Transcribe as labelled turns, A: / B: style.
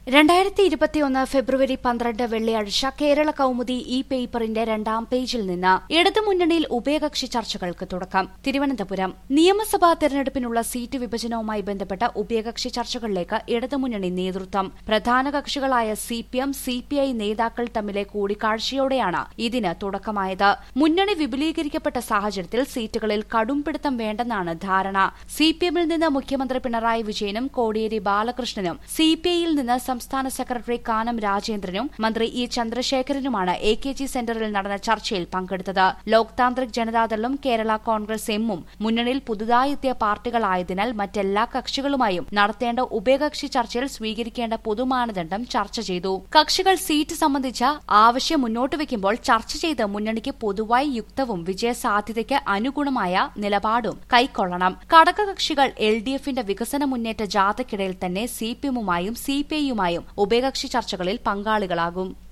A: രണ്ടായിരത്തി ഇരുപത്തിയൊന്ന് ഫെബ്രുവരി പന്ത്രണ്ട് വെള്ളിയാഴ്ച കേരള കൌമുദി ഇ പേപ്പറിന്റെ രണ്ടാം പേജിൽ നിന്ന് ഇടതുമുന്നണിയിൽ ഉഭയകക്ഷി ചർച്ചകൾക്ക് തുടക്കം തിരുവനന്തപുരം നിയമസഭാ തെരഞ്ഞെടുപ്പിനുള്ള സീറ്റ് വിഭജനവുമായി ബന്ധപ്പെട്ട ഉഭയകക്ഷി ചർച്ചകളിലേക്ക് ഇടതുമുന്നണി നേതൃത്വം പ്രധാന കക്ഷികളായ സിപിഎം സിപിഐ നേതാക്കൾ തമ്മിലെ കൂടിക്കാഴ്ചയോടെയാണ് ഇതിന് തുടക്കമായത് മുന്നണി വിപുലീകരിക്കപ്പെട്ട സാഹചര്യത്തിൽ സീറ്റുകളിൽ കടുംപിടുത്തം വേണ്ടെന്നാണ് ധാരണ സിപിഎമ്മിൽ നിന്ന് മുഖ്യമന്ത്രി പിണറായി വിജയനും കോടിയേരി ബാലകൃഷ്ണനും സിപിഐയിൽ നിന്ന് സംസ്ഥാന സെക്രട്ടറി കാനം രാജേന്ദ്രനും മന്ത്രി ഇ ചന്ദ്രശേഖരനുമാണ് എ കെ ജി സെന്ററിൽ നടന്ന ചർച്ചയിൽ പങ്കെടുത്തത് ലോക് താന്ത്രിക് ജനതാദളും കേരള കോൺഗ്രസ് എമ്മും മുന്നണിയിൽ പുതുതായി എത്തിയ പാർട്ടികളായതിനാൽ മറ്റെല്ലാ കക്ഷികളുമായും നടത്തേണ്ട ഉഭയകക്ഷി ചർച്ചയിൽ സ്വീകരിക്കേണ്ട പൊതുമാനദണ്ഡം ചർച്ച ചെയ്തു കക്ഷികൾ സീറ്റ് സംബന്ധിച്ച ആവശ്യം മുന്നോട്ട് വയ്ക്കുമ്പോൾ ചർച്ച ചെയ്ത് മുന്നണിക്ക് പൊതുവായി യുക്തവും വിജയസാധ്യതയ്ക്ക് അനുഗുണമായ നിലപാടും കൈക്കൊള്ളണം ഘടകകക്ഷികൾ എൽ ഡി എഫിന്റെ വികസന മുന്നേറ്റ ജാഥയ്ക്കിടയിൽ തന്നെ സിപിഎമ്മുമായും സിപിഐയുമായും ഉഭയകക്ഷി ചർച്ചകളിൽ പങ്കാളികളാകും